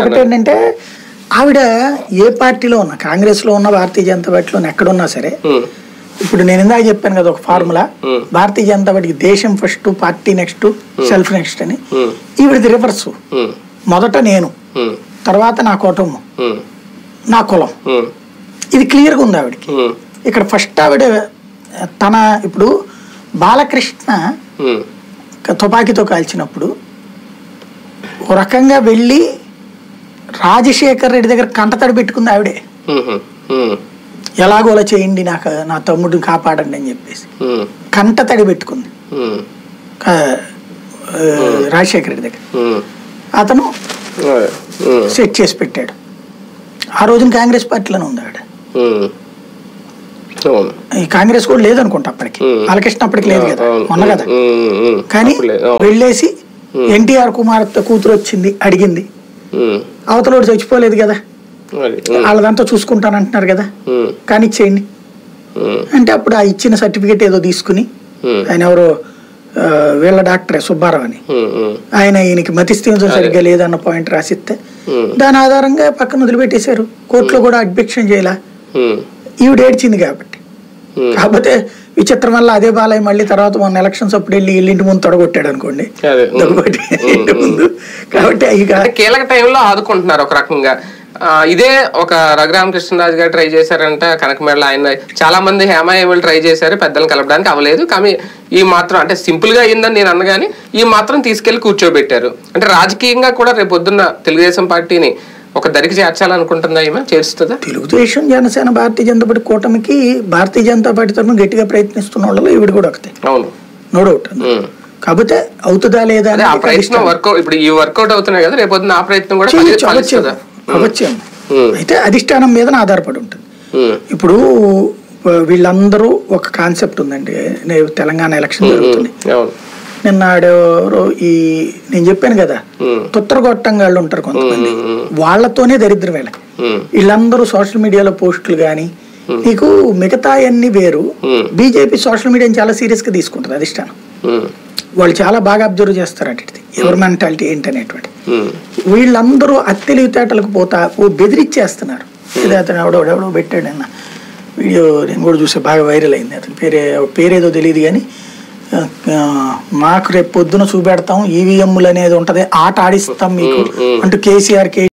ఒకటి ఏంటంటే ఆవిడ ఏ పార్టీలో ఉన్నా కాంగ్రెస్ లో ఉన్న భారతీయ జనతా పార్టీలో ఉన్న ఎక్కడున్నా సరే ఉమ్, ఇప్పుడు నేను ఇందాక చెప్పాను కదా ఒక ఫార్ములా Hmm. భారతీయ జనతా పార్టీకి దేశం first party next self next అని Hmm. ఈవిడది రివర్స్ ఉమ్, మొదట నేను ఉమ్, తర్వాత నా కుటుంబం ఉమ్, నా కులం ఉమ్, ఇది క్లియర్గా ఉంది ఆవిడకి ఉమ్, ఇక్కడ ఫస్ట్ ఆవిడ తన ఇప్పుడు బాలకృష్ణ ఉమ్, తుపాకీతో కాల్చినప్పుడు ఓ రకంగా వెళ్ళి రాజశేఖర్ రెడ్డి దగ్గర కంటతడి పెట్టుకుంది ఆవిడే ఉమ్, ఉమ్, ఎలాగోలా చేయండి నాకు నా తమ్ముడిని కాపాడండి అని చెప్పేసి ఉమ్, కంటతడి పెట్టుకుంది ఉమ్, ఆ, ఆ, రాజశేఖర రెడ్డి దగ్గర ఉమ్, అతను అదే, ఉమ్, సెట్ చేసి పెట్టాడు ఆ రోజున కాంగ్రెస్ పార్టీలోనే ఉంది ఆవిడ ఉమ్, అవును ఈ కాంగ్రెస్ కూడా లేదనుకుంటా అప్పటికి Hmm. బాలకృష్ణ అప్పటికి లేదు కదా అవును. మొన్న కదా ఉమ్, ఉమ్, ఉమ్, కానీ అప్పుడు లేదు. అవును. వెళ్ళేసి ఎన్టీఆర్ కుమార్తె కూతురు వచ్చింది అడిగింది ఉమ్, అవతలోడు చచ్చిపోలేదు కదా అది, ఉమ్, వాళ్ళదంతా చూసుకుంటానంటున్నారు కదా ఉమ్, కానీ ఇచ్చేయండి ఉమ్, అంటే అప్పుడు ఆ ఇచ్చిన సర్టిఫికేట్ ఏదో తీసుకుని ఉమ్, ఆయన ఎవరో ఆ, వీళ్ళ డాక్టరే సుబ్బారావు అని ఉమ్, ఉమ్, ఆయన ఈయనకి మతిస్థిమితం సరిగ్గా లేదన్న పాయింట్ రాసిస్తే ఉమ్, దాని ఆధారంగా పక్కన వదిలిపెట్టేశారు కోర్టులో కూడా అడ్మిక్షన్ చేయాల ఉమ్, ఈవిడ ఏడ్చింది కాబట్టి ఉమ్. కాకపోతే విచిత్రం వల్ల అదే బాలయ్య మళ్ళీ తర్వాత మొన్న ఎలక్షన్స్ అప్పుడు వెళ్ళి ఇల్లింటి ముందు తొడగొట్టాడు అనుకోండి అదే, ఉమ్, దగ్గుబాటి ఇంటి ముందు కాబట్టి ఇక అంటే కీలక టైంలో ఆదుకుంటున్నారు ఒక రకంగా ఆ, ఇదే ఒక రఘురామకృష్ణరాజు గారు ట్రై చేశారంట కనకమేళ ఆయన చాలా మంది హేమాయేములు ట్రై చేశారు పెద్దలను కలపడానికి అవ్వలేదు కానీ ఈ మాత్రం అంటే సింపుల్ గా అయిందని నేను అన్నగాని ఈ మాత్రం తీసుకెళ్లి కూర్చోబెట్టారు అంటే రాజకీయంగా కూడా రేపు పొద్దున్న తెలుగుదేశం పార్టీని ఒక దరికి చేర్చాలనుకుంటుందా ఈమె చేరుస్తుందా తెలుగుదేశం జనసేన భారతీయ జనతా పార్టీ కూటమికి భారతీయ జనతా పార్టీ తరఫున గట్టిగా ప్రయత్నిస్తున్న వాళ్ళలో ఈవిడ కూడా ఒకతే అవును నో డౌట్ ఉమ్. కాకపోతే అవుతుందా లేదా అదే ఆ అనేది ప్రయత్నం వర్కౌట్ ఇప్పుడు ఈ వర్కౌట్ అవుతున్నాయి కదా రేపు పొద్దున్న ఆ ప్రయత్నం కూడా చేయొచ్చు, ఫలి- అవచ్చు ఫలిస్తుందా అవచ్చు ఉమ్. అయితే అధిష్టానం మీద ఆధారపడి ఉంటుంది ఉమ్. ఇప్పుడు ఆ, వీళ్ళందరూ ఒక కాన్సెప్ట్ ఉందండి నే- తెలంగాణ ఎలక్షన్ జరుగుతుంది అవును నిన్న ఆడెవరో ఈ నేను చెప్పాను కదా ఉమ్. తుత్తరగొట్టంగాళ్ళు ఉంటారు కొంతమంది వాళ్ళతోనే దరిద్రం వీళ్ళకి ఉమ్. వీళ్ళందరూ సోషల్ మీడియాలో పోస్టులు కానీ నీకు మిగతా అన్ని వేరు ఉమ్. బీజేపీ సోషల్ మీడియాని చాలా సీరియస్ గా తీసుకుంటుంది అధిష్టానం ఉమ్. వాళ్ళు చాలా బాగా అబ్జర్వ్ చేస్తారు అటు ఎవరి మెంటాలిటీ ఏంటి అనేటువంటి ఉమ్. వీళ్ళందరూ అత్తెలివితేటలకు పోతా ఓ బెదిరిచ్చేస్తున్నారు ఇది అతను ఎవడో ఎవడో పెట్టాడు అన్న వీడియో నేను కూడా చూసే బాగా వైరల్ అయింది అతని పేరే పేరేదో తెలియదు కానీ ఆ, ఆ, మాకు రేపు పొద్దున చూపెడతాం ఈవీఎంలు అనేది ఉంటది ఆట ఆడిస్తాం మీకు అంటూ కేసీఆర్ కే